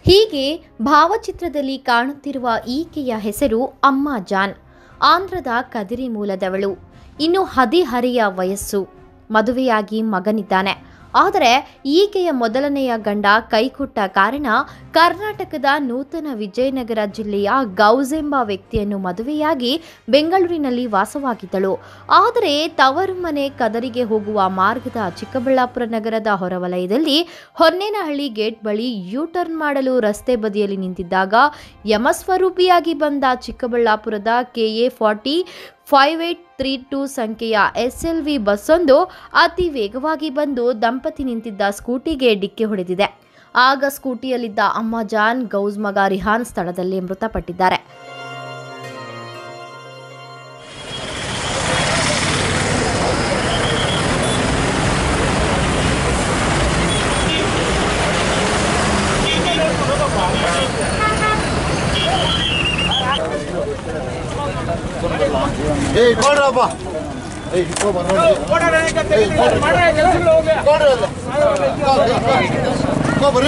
ಹೀಗೆ ಭಾವಚಿತ್ರದಲ್ಲಿ ಕಾಣುತ್ತಿರುವ ಈಕೆಯ ಹೆಸರು ಅಮ್ಮ ಜಾನ್ ಆಂಧ್ರದ ಕದಿರಿ ಮೂಲದವಳು ಇನ್ನು ಹದಿಹರೆಯ ವಯಸ್ಸು ಮದುವೆಯಾಗಿ ಮಗನಿದ್ದಾನೆ ಆದರೆ ಈಕೆಯ ಮೊದಲನೆಯ ಗಂಡ ಕೈಕೊಟ್ಟ ಕಾರಣ ಕರ್ನಾಟಕದ ನೂತನ ವಿಜಯನಗರ ಜಿಲ್ಲೆಯ ಗೌಸ್ ಎಂಬ ವ್ಯಕ್ತಿಯನ್ನು ಮದುವೆಯಾಗಿ ಬೆಂಗಳೂರಿನಲ್ಲಿ ವಾಸವಾಗಿದ್ದಳು ಆದರೆ ತವರು ಮನೆ ಕದರಿಗೆ ಹೋಗುವ ಮಾರ್ಗದ ಚಿಕ್ಕಬಳ್ಳಾಪುರ ನಗರದ ಹೊರವಲಯದಲ್ಲಿ ಹೊನ್ನೇನಹಳ್ಳಿ ಗೇಟ್ ಬಳಿ ಯೂ ಟರ್ನ್ ಮಾಡಲು ರಸ್ತೆ ಬದಿಯಲ್ಲಿ ನಿಂತಿದ್ದಾಗ ಯಮಸ್ವರೂಪಿಯಾಗಿ ಬಂದ ಚಿಕ್ಕಬಳ್ಳಾಪುರದ K A forty five eight three two ಸಂಖ್ಯೆಯ ಎಸ್ಎಲ್ವಿ ಬಸ್ಸೊಂದು ಅತಿ ವೇಗವಾಗಿ ಬಂದು ದಂಪತಿ ನಿಂತಿದ್ದ ಸ್ಕೂಟಿಗೆ ಡಿಕ್ಕಿ ಹೊಡೆದಿದೆ ಆಗ ಸ್ಕೂಟಿಯಲ್ಲಿದ್ದ ಅಮ್ಮ ಜಾನ್ ಗೌಸ್ ಮಗ ರಿಹಾನ್ ಸ್ಥಳದಲ್ಲೇ ಮೃತಪಟ್ಟಿದ್ದಾರೆ ಏಯ್ ನೋಡ್ರಪ್ಪ ಏಯ್ ಇಟ್ಕೊಬ ನೋಡಿ ನೋಡ್ರಿ ಅಲ್ಲಿ ಇಟ್ಕೊ ಬರ್ರಿ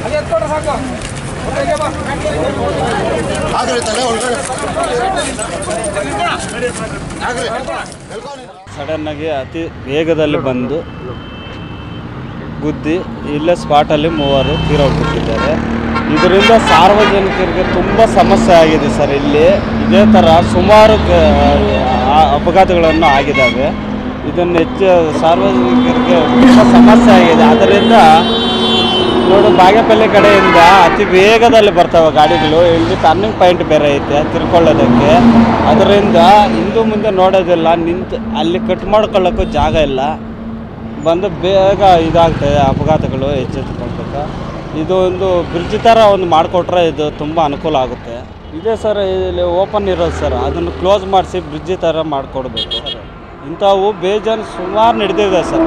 ಆಗ್ರಿ ತಲೆ ಒಳಗಡೆ ಆಗ್ರಿ ಸಡನ್ನಾಗಿ ಅತಿ ವೇಗದಲ್ಲಿ ಬಂದು ಗುದ್ದಿ ಇಲ್ಲೇ ಸ್ಪಾಟಲ್ಲಿ ಮೂವರು ತೀರೋಗ್ಬಿಟ್ಟಿದ್ದಾರೆ ಇದರಿಂದ ಸಾರ್ವಜನಿಕರಿಗೆ ತುಂಬ ಸಮಸ್ಯೆ ಆಗಿದೆ ಸರ್ ಇಲ್ಲಿ ಇದೇ ಥರ ಸುಮಾರು ಕ- ಆ- ಅಪಘಾತಗಳನ್ನು ಆಗಿದ್ದಾವೆ ಇದನ್ನು ಹೆಚ್ಚು ಸಾರ್ವಜನಿಕರಿಗೆ ತುಂಬ ಸಮಸ್ಯೆ ಆಗಿದೆ ಅದರಿಂದ ನೋಡು ಬಾಗೇಪಲ್ಲಿ ಕಡೆಯಿಂದ ಅತಿ ವೇಗದಲ್ಲಿ ಬರ್ತವೆ ಗಾಡಿಗಳು ಇಲ್ಲಿ ಟರ್ನಿಂಗ್ ಪಾಯಿಂಟ್ ಬೇರೆ ಐತೆ ತಿರ್ಕೊಳ್ಳೋದಕ್ಕೆ ಅದರಿಂದ ಹಿಂದೆ ಮುಂದೆ ನೋಡೋದಿಲ್ಲ ನಿಂತು ಅಲ್ಲಿ ಕಟ್ ಮಾಡ್ಕೊಳ್ಳೋಕ್ಕೂ ಜಾಗ ಇಲ್ಲ ಬಂದು ಬೇಗ ಇದಾಗ್ತದೆ ಅಪಘಾತಗಳು ಎಚ್ಚೆತ್ತುಕೊಳ್ಬೇಕು ಇದು ಒಂದು ಬ್ರಿಡ್ಜ್ ಥರ ಒಂದು ಮಾಡಿಕೊಟ್ರೆ ಇದು ತುಂಬ ಅನುಕೂಲ ಆಗುತ್ತೆ ಇದೆ ಸರ್ ಇಲ್ಲಿ ಓಪನ್ ಇರೋದು ಸರ್ ಅದನ್ನು ಕ್ಲೋಸ್ ಮಾಡಿಸಿ ಬ್ರಿಡ್ಜ್ ಥರ ಮಾಡಿಕೊಡ್ಬೇಕು ಇಂಥವು ಬೇಜಾನ್ ಸುಮಾರು ನಡೆದಿದೆ ಸರ್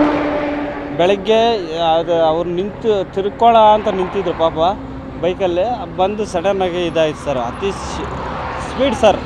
ಬೆಳಗ್ಗೆ ಅದು ಅವ್ರು ನಿಂತು ತಿರ್ಕೊಳ್ಳ ಅಂತ ನಿಂತಿದ್ರು ಪಾಪ ಬೈಕಲ್ಲಿ ಬಂದು ಸಡನ್ನಾಗಿ ಇದಾಯ್ತು ಸರ್ ಅತಿ ಸ್ಪೀಡ್ ಸರ್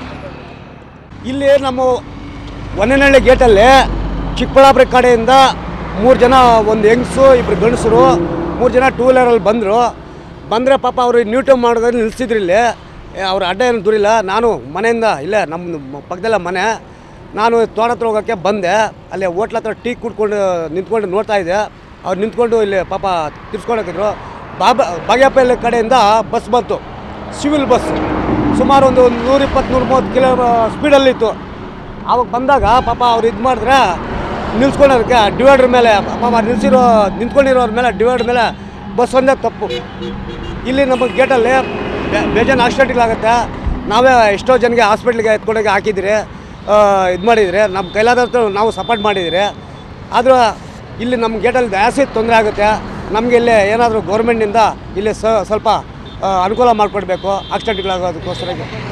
ಇಲ್ಲಿ ನಮ್ಮ ಒನ್ನೆನಹಳ್ಳಿ ಗೇಟಲ್ಲಿ ಚಿಕ್ಕಬಳ್ಳಾಪುರ ಕಡೆಯಿಂದ ಮೂರು ಜನ ಒಂದು ಹೆಂಗಸು ಇಬ್ಬರು ಗಂಡಸರು ಮೂರು ಜನ ಟೂ ವೀಲರಲ್ಲಿ ಬಂದರು ಬಂದರೆ ಪಾಪ ಅವರು ನ್ಯೂಟಮ್ ಮಾಡೋದ್ರಲ್ಲಿ ನಿಲ್ಸಿದ್ರು ಇಲ್ಲಿ ಅವ್ರ ಅಡ್ಡ ಏನು ದೂರಿಲ್ಲ ನಾನು ಮನೆಯಿಂದ ಇಲ್ಲೇ ನಮ್ಮ ಪಕ್ಕದಲ್ಲ ಮನೆ ನಾನು ತೋಟ ಹತ್ರ ಹೋಗೋಕ್ಕೆ ಬಂದೆ ಅಲ್ಲಿ ಹೋಟ್ಲ ಹತ್ರ ಟೀ ಕುಡ್ಕೊಂಡು ನಿಂತ್ಕೊಂಡು ನೋಡ್ತಾ ಇದ್ದೆ ಅವ್ರು ನಿಂತ್ಕೊಂಡು ಇಲ್ಲಿ ಪಾಪ ತಿರ್ಸ್ಕೊಂಡೋಗಿದ್ರು ಬಾಬಾ ಬಾಗೇಪಲ್ಲಿ ಕಡೆಯಿಂದ ಬಸ್ ಬಂತು ಸಿವಿಲ್ ಬಸ್ ಸುಮಾರು ಒಂದು ನೂರಿಪ್ಪತ್ತು ನೂರ ಮೂವತ್ತು ಕಿಲೋ ಸ್ಪೀಡಲ್ಲಿತ್ತು ಅವಾಗ ಬಂದಾಗ ಪಾಪ ಅವ್ರು ಇದು ಮಾಡಿದ್ರೆ ನಿಲ್ಸ್ಕೊಳ್ಳೋದಕ್ಕೆ ಡಿವೈಡ್ರ್ ಮೇಲೆ ಪಾಪ ನಿಲ್ಸಿರೋ ನಿಂತ್ಕೊಂಡಿರೋರ ಮೇಲೆ ಡಿವೈಡ್ರ್ ಮೇಲೆ ಬಸ್ ಒಂದೇ ತಪ್ಪು ಇಲ್ಲಿ ನಮ್ಮ ಗೇಟಲ್ಲಿ ಬೆ- ಬೇಜಾನ್ ಆಕ್ಸಿಡೆಂಟ್ಗಳಾಗುತ್ತೆ ನಾವೇ ಎಷ್ಟೋ ಜನಗೆ ಹಾಸ್ಪಿಟ್ಲಿಗೆ ಎತ್ಕೊಂಡೋಗಿ ಹಾಕಿದ್ದೀರಿ ಇದು ಮಾಡಿದರೆ ನಮ್ಮ ಕೈಲಾದಷ್ಟು ನಾವು ಸಪೋರ್ಟ್ ಮಾಡಿದ್ದೀರಿ ಆದರೂ ಇಲ್ಲಿ ನಮ್ಮ ಗೇಟಲ್ಲಿ ಜಾಸ್ತಿ ತೊಂದರೆ ಆಗುತ್ತೆ ನಮಗೆ ಇಲ್ಲಿ ಏನಾದರೂ ಗೌರ್ಮೆಂಟಿಂದ ಇಲ್ಲಿ ಸ ಸ್ವಲ್ಪ ಆ, ಅನುಕೂಲ ಮಾಡಿಕೊಡ್ಬೇಕು ಆಕ್ಸಿಡೆಂಟ್ಗಳಾಗೋದಕ್ಕೋಸ್ಕರ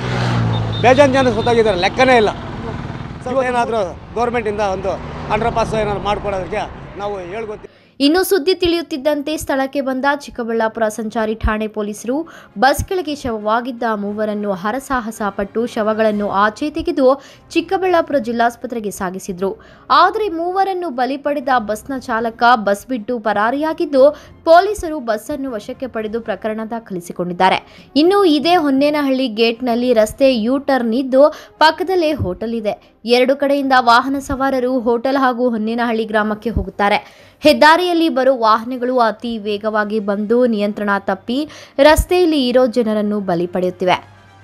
ಬೇಜಾನ್ ಜನ ಸತ್ತೋಗಿದ್ದಾರೆ ಲೆಕ್ಕನೇ ಇಲ್ಲ ಸ್ವಲ್ಪ ಏನಾದರೂ ಗೌರ್ಮೆಂಟಿಂದ ಒಂದು ಅಂಡರ್ ಪಾಸ್ ಏನಾದ್ರು ಮಾಡಿಕೊಡೋದಕ್ಕೆ ನಾವು ಹೇಳ್ಕೊತೀವಿ ಇನ್ನು ಸುದ್ದಿ ತಿಳಿಯುತ್ತಿದ್ದಂತೆ ಸ್ಥಳಕ್ಕೆ ಬಂದ ಚಿಕ್ಕಬಳ್ಳಾಪುರ ಸಂಚಾರಿ ಠಾಣೆ ಪೊಲೀಸರು ಬಸ್ ಕೆಳಗೆ ಶವವಾಗಿದ್ದ ಮೂವರನ್ನು ಹರಸಾಹಸ ಪಟ್ಟು ಶವಗಳನ್ನು ಆಚೆ ತೆಗೆದು ಚಿಕ್ಕಬಳ್ಳಾಪುರ ಜಿಲ್ಲಾಸ್ಪತ್ರೆಗೆ ಸಾಗಿಸಿದ್ರು ಆದರೆ ಮೂವರನ್ನು ಬಲಿ ಪಡೆದ ಬಸ್ನ ಚಾಲಕ ಬಸ್ ಬಿಟ್ಟು ಪರಾರಿಯಾಗಿದ್ದು ಪೊಲೀಸರು ಬಸ್ಸನ್ನು ವಶಕ್ಕೆ ಪಡೆದು ಪ್ರಕರಣ ದಾಖಲಿಸಿಕೊಂಡಿದ್ದಾರೆ ಇನ್ನು ಇದೇ ಹೊನ್ನೇನಹಳ್ಳಿ ಗೇಟ್ನಲ್ಲಿ ರಸ್ತೆ ಯೂ ಟರ್ನ್ ಇದ್ದು ಪಕ್ಕದಲ್ಲೇ ಹೋಟೆಲ್ ಇದೆ ಎರಡು ಕಡೆಯಿಂದ ವಾಹನ ಸವಾರರು ಹೋಟೆಲ್ ಹಾಗೂ ಹೊನ್ನೇನಹಳ್ಳಿ ಗ್ರಾಮಕ್ಕೆ ಹೋಗುತ್ತಾರೆ ಹೆದ್ದಾರಿಯಲ್ಲಿ ಬರೋ ವಾಹನಗಳು ಅತಿ ವೇಗವಾಗಿ ಬಂದು ನಿಯಂತ್ರಣ ತಪ್ಪಿ ರಸ್ತೆಯಲ್ಲಿ ಇರೋ ಜನರನ್ನು ಬಲಿ ಪಡೆಯುತ್ತಿವೆ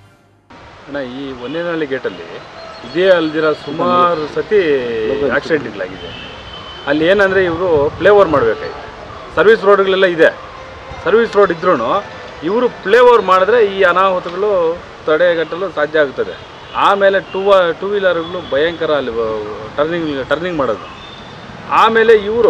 ಅಣ್ಣ ಈ ಒಂದೇನಹಳ್ಳಿ ಗೇಟಲ್ಲಿ ಇದೇ ಅಲ್ದಿರ ಸುಮಾರು ಸತಿ ಆಕ್ಸಿಡೆಂಟ್ಗಳಾಗಿದೆ ಅಲ್ಲಿ ಏನಂದರೆ ಇವರು ಪ್ಲೇ ಓವರ್ ಮಾಡಬೇಕಾಯ್ತು ಸರ್ವಿಸ್ ರೋಡ್ಗಳೆಲ್ಲ ಇದೆ ಸರ್ವಿಸ್ ರೋಡ್ ಇದ್ರೂ ಇವರು ಪ್ಲೇ ಓವರ್ ಮಾಡಿದ್ರೆ ಈ ಅನಾಹುತಗಳು ತಡೆಗಟ್ಟಲು ಸಾಧ್ಯ ಆಗುತ್ತದೆ ಆಮೇಲೆ ಟೂ ಟೂ ವೀಲರ್ಗಳು ಭಯಂಕರ ಅಲ್ಲಿ ಟರ್ನಿಂಗ್ ಟರ್ನಿಂಗ್ ಮಾಡೋದು ಆಮೇಲೆ ಇವರು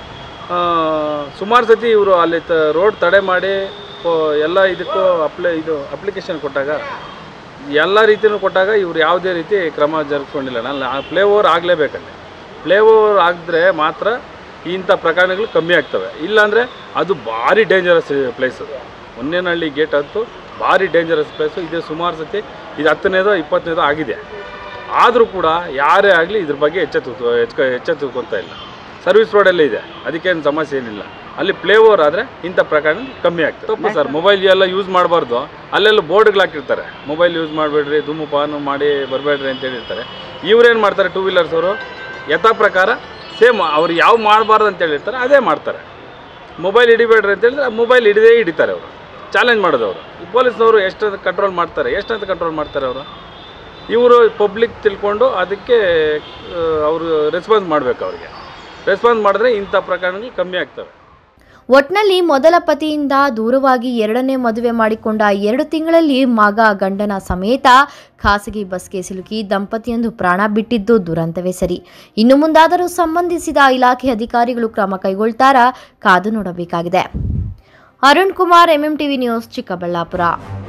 ಸುಮಾರು ಸತಿ ಇವರು ಅಲ್ಲಿ ತ ರೋಡ್ ತಡೆ ಮಾಡಿ ಪೊ- ಎಲ್ಲ ಇದಕ್ಕೂ ಅಪ್ಲೈ ಇದು ಅಪ್ಲಿಕೇಶನ್ ಕೊಟ್ಟಾಗ ಎಲ್ಲ ರೀತಿಯೂ ಕೊಟ್ಟಾಗ ಇವ್ರು ಯಾವುದೇ ರೀತಿ ಕ್ರಮ ಜರುಗಿಸ್ಕೊಂಡಿಲ್ಲ ನಾನು ಪ್ಲೇ ಓವರ್ ಆಗಲೇಬೇಕಲ್ಲಿ ಪ್ಲೇ ಓವರ್ ಆಗಿದ್ರೆ ಮಾತ್ರ ಇಂಥ ಪ್ರಕರಣಗಳು ಕಮ್ಮಿ ಆಗ್ತವೆ ಇಲ್ಲಾಂದರೆ ಅದು ಭಾರಿ ಡೇಂಜರಸ್ ಪ್ಲೇಸ್ ಅದು ಒಂದೇನಹಳ್ಳಿ ಗೇಟ್ ಅಂತೂ ಭಾರಿ ಡೇಂಜರಸ್ ಪ್ಲೇಸು ಇದೆ ಸುಮಾರು ಸತಿ ಇದು ಹತ್ತನೇದೋ ಇಪ್ಪತ್ತನೇದೋ ಆಗಿದೆ ಆದರೂ ಕೂಡ ಯಾರೇ ಆಗಲಿ ಇದ್ರ ಬಗ್ಗೆ ಎಚ್ಚೆತ್ತು ಎಚ್ಚ ಎಚ್ಚೆತ್ತುಕೊಂತ ಇಲ್ಲ ಸರ್ವಿಸ್ ರೋಡಲ್ಲೇ ಇದೆ ಅದಕ್ಕೇನು ಸಮಸ್ಯೆ ಏನಿಲ್ಲ ಅಲ್ಲಿ ಪ್ಲೇ ಓವರ್ ಆದರೆ ಇಂಥ ಪ್ರಕರಣ ಕಮ್ಮಿ ಆಗ್ತದೆ ತಪ್ಪು ಸರ್ ಮೊಬೈಲ್ ಎಲ್ಲ ಯೂಸ್ ಮಾಡಬಾರ್ದು ಅಲ್ಲೆಲ್ಲ ಬೋರ್ಡ್ಗಳು ಹಾಕಿರ್ತಾರೆ ಮೊಬೈಲ್ ಯೂಸ್ ಮಾಡಬೇಡ್ರಿ ಧೂಮಪಾನ ಮಾಡಿ ಬರಬೇಡ್ರಿ ಅಂತ ಹೇಳಿರ್ತಾರೆ ಇವ್ರೇನು ಮಾಡ್ತಾರೆ ಟೂ ವೀಲರ್ಸ್ ಅವರು ಯಥಾ ಪ್ರಕಾರ ಸೇಮ್ ಅವ್ರು ಯಾವ ಮಾಡಬಾರ್ದು ಅಂತ ಹೇಳಿರ್ತಾರೆ ಅದೇ ಮಾಡ್ತಾರೆ ಮೊಬೈಲ್ ಹಿಡಿಬೇಡ್ರಿ ಅಂತ ಹೇಳಿದ್ರೆ ಮೊಬೈಲ್ ಹಿಡಿದೇ ಹಿಡಿತಾರೆ ಅವರು ಚಾಲೆಂಜ್ ಮಾಡೋದು ಅವರು ಪೊಲೀಸ್ನವರು ಎಷ್ಟು ಕಂಟ್ರೋಲ್ ಮಾಡ್ತಾರೆ ಎಷ್ಟಂತ ಕಂಟ್ರೋಲ್ ಮಾಡ್ತಾರೆ ಅವರು ಇವರು ಪಬ್ಲಿಕ್ ತಿಳ್ಕೊಂಡು ಅದಕ್ಕೆ ಅವರು ರೆಸ್ಪಾನ್ಸ್ ಮಾಡಬೇಕು ಅವರಿಗೆ ರೆಸ್ಪಾನ್ಸ್ ಮಾಡಿದ್ರೆ ಇಂಥ ಪ್ರಕರಣಗಳು ಕಮ್ಮಿ ಆಗ್ತವೆ ಒಟ್ನಲ್ಲಿ ಮೊದಲ ಪತಿಯಿಂದ ದೂರವಾಗಿ ಎರಡನೇ ಮದುವೆ ಮಾಡಿಕೊಂಡ ಎರಡು ತಿಂಗಳಲ್ಲಿ ಮಗ ಗಂಡನ ಸಮೇತ ಖಾಸಗಿ ಬಸ್ಗೆ ಸಿಲುಕಿ ದಂಪತಿಯೊಂದು ಪ್ರಾಣ ಬಿಟ್ಟಿದ್ದು ದುರಂತವೇ ಸರಿ ಇನ್ನು ಮುಂದಾದರೂ ಸಂಬಂಧಿಸಿದ ಇಲಾಖೆ ಅಧಿಕಾರಿಗಳು ಕ್ರಮ ಕೈಗೊಳ್ತಾರಾ ಕಾದು ನೋಡಬೇಕಾಗಿದೆ Arun Kumar MM TV news Chikkaballapur